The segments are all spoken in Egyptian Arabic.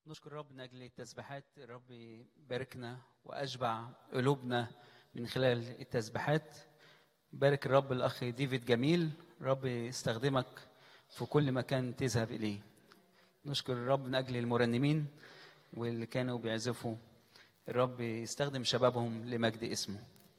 نشكر رب من اجل التسبيحات الرب يباركنا واشبع قلوبنا من خلال التسبيحات بارك الرب الاخ ديفيد جميل رب يستخدمك في كل مكان تذهب اليه نشكر الرب من اجل المرنمين واللي كانوا بيعزفوا الرب يستخدم شبابهم لمجد اسمه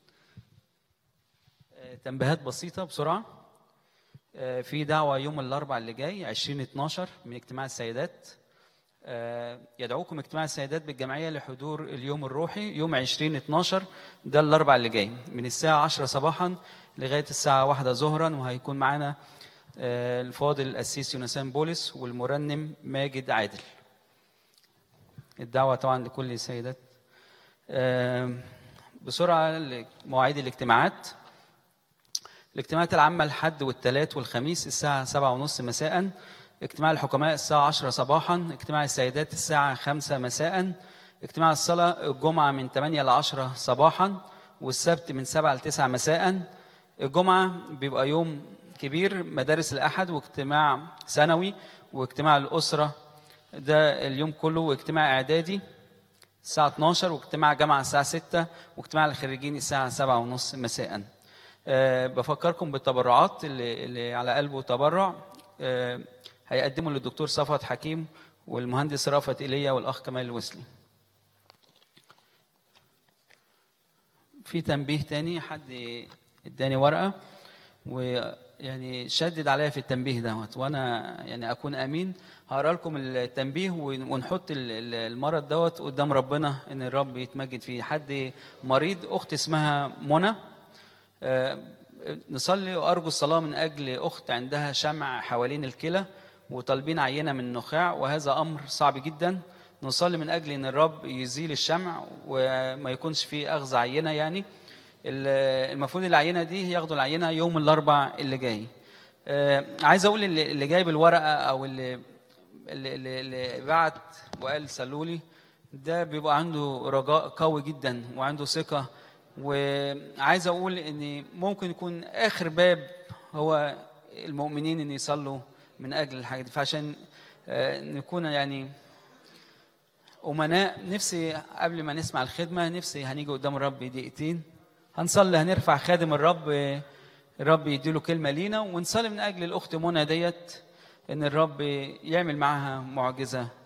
آه، تنبيهات بسيطه بسرعه آه، في دعوه يوم الاربعاء اللي جاي 2012 من اجتماع السيدات آه، يدعوكم اجتماع السيدات بالجمعيه لحضور اليوم الروحي يوم 20 12 ده الاربع اللي جاي من الساعه 10 صباحا لغايه الساعه 1 ظهرا وهيكون معانا آه، الفاضل القسيس يونسان بولس والمرنم ماجد عادل الدعوه طبعا لكل السيدات آه، بسرعه لمواعيد الاجتماعات الاجتماعات العامة الحد والثلاث والخميس الساعة سبعة ونص مساء اجتماع الحكماء الساعة عشرة صباحا اجتماع السيدات الساعة خمسة مساء اجتماع الصلاة الجمعة من 8 ل 10 صباحا والسبت من 7 ل 9 مساء الجمعة بيبقى يوم كبير مدارس الأحد واجتماع سنوي واجتماع الأسرة ده اليوم كله واجتماع إعدادي الساعة 12 واجتماع جامعة الساعة 6 واجتماع الخريجين الساعة 7 ونص مساء أه بفكركم بالتبرعات اللي, اللي على قلبه تبرع أه هيقدموا للدكتور صفوت حكيم والمهندس رافت ايليا والاخ كمال الوسلي في تنبيه تاني حد اداني ورقه ويعني شدد عليا في التنبيه دوت وانا يعني اكون امين هقرا لكم التنبيه ونحط ال- ال- المرض دوت قدام ربنا ان الرب يتمجد فيه حد مريض اخت اسمها منى آه، نصلي وارجو الصلاه من اجل اخت عندها شمع حوالين الكلى وطالبين عينه من النخاع وهذا امر صعب جدا نصلي من اجل ان الرب يزيل الشمع وما يكونش فيه اخذ عينه يعني ال- المفروض العينه دي ياخدوا العينه يوم الاربع اللي جاي آه، عايز اقول اللي اللي جايب الورقه او اللي اللي, اللي, اللي بعت وقال سلولي ده بيبقى عنده رجاء قوي جدا وعنده ثقه وعايز اقول ان ممكن يكون اخر باب هو المؤمنين ان يصلوا من اجل الحاجه دي فعشان آه، نكون يعني امناء نفسي قبل ما نسمع الخدمه نفسي هنيجي قدام الرب دقيقتين هنصلي هنرفع خادم الرب آه، الرب يديله كلمه لينا ونصلي من اجل الاخت منى ديت ان الرب يعمل معاها معجزه